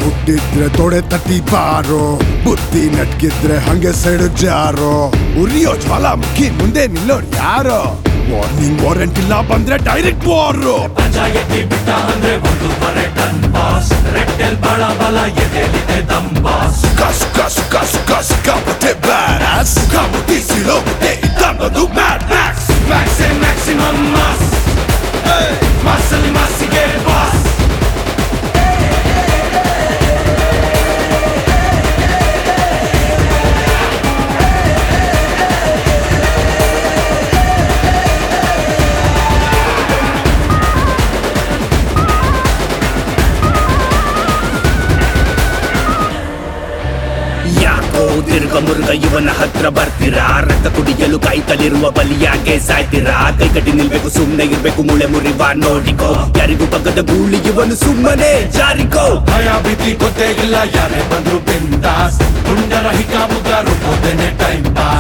ಹುಟ್ಟಿದ್ರೆ ತೊಡೆ ತಟ್ಟಿ ಬಾರೋ ಬುದ್ಧಿ ನಟ್ಗಿದ್ರೆ ಹಂಗೆ ಸೈಡ್ ಜಾರೋ ಉರಿಯೋ ಜ್ವಾಲಾಮುಖಿ ಮುಂದೆ ನಿಲ್ಲೋರು ಯಾರೋ ವಾರ್ನಿಂಗ್ ವಾರೆಂಟ್ ಇಲ್ಲ ಬಂದ್ರೆ ಡೈರೆಕ್ಟ್ ವಾರು ಪಂಚಾಯತಿ ಬಿಟ್ಟ ಅಂದ್ರೆ ಒಂದೂವರೆ ಟನ್ ಬಾಸ್ ರೆಟ್ಟೆಲ್ ಬಳ ಬಲ ಎದೆಲಿದೆ ದಮ್ ಬಾಸ್ ಕಸು ಕಸು ಕಸು ಕಸು ಕಾಪತ್ತೆ ಬ್ಯಾರಸ್ ಕಾಮುಟಿ ಸಿಲೋಗುತ್ತೆ ಇದ್ದನ್ನೋದು ಮ್ಯಾಡ್ ಮ್ಯಾಕ್ಸ್ ಮ್ಯಾಕ್ಸೆ ಮ್ಯಾಕ್ಸಿಮಮ್ ಮಾಸ್ ಮಾಸಲ್ಲಿ ಮಾಸಿಗೆ ಬಾಸ್ ಯಾಕೋ ತಿರುಗ ಮುರುಗ ಇವನ ಹತ್ರ ಬರ್ತೀರಾ ರಕ್ತ ಕುಡಿಯಲು ಕಾಯ್ತಲಿರುವ ಬಲಿಯಾಗೆ ಸಾಯ್ತೀರಾ ಕೈ ಕಟ್ಟಿ ನಿಲ್ಬೇಕು ಸುಮ್ನೆ ಇರ್ಬೇಕು ಮುಳೆ ಮುರಿವ ನೋಡಿಕೋ ಯಾರಿಗೂ ಬಗ್ಗದ ಗೂಳಿ ಇವನು ಸುಮ್ಮನೆ ಜಾರಿಕೋ ಭಯ ಭೀತಿ ಗೊತ್ತೇ ಇಲ್ಲ ಯಾರೇ ಬಂದ್ರು ಬಿಂದಾಸ್ ಪುಂಡರ ಹಿಕಾಮುಗ ರುಬ್ಬೋದೇನೆ ಟೈಮ್ ಪಾಸ್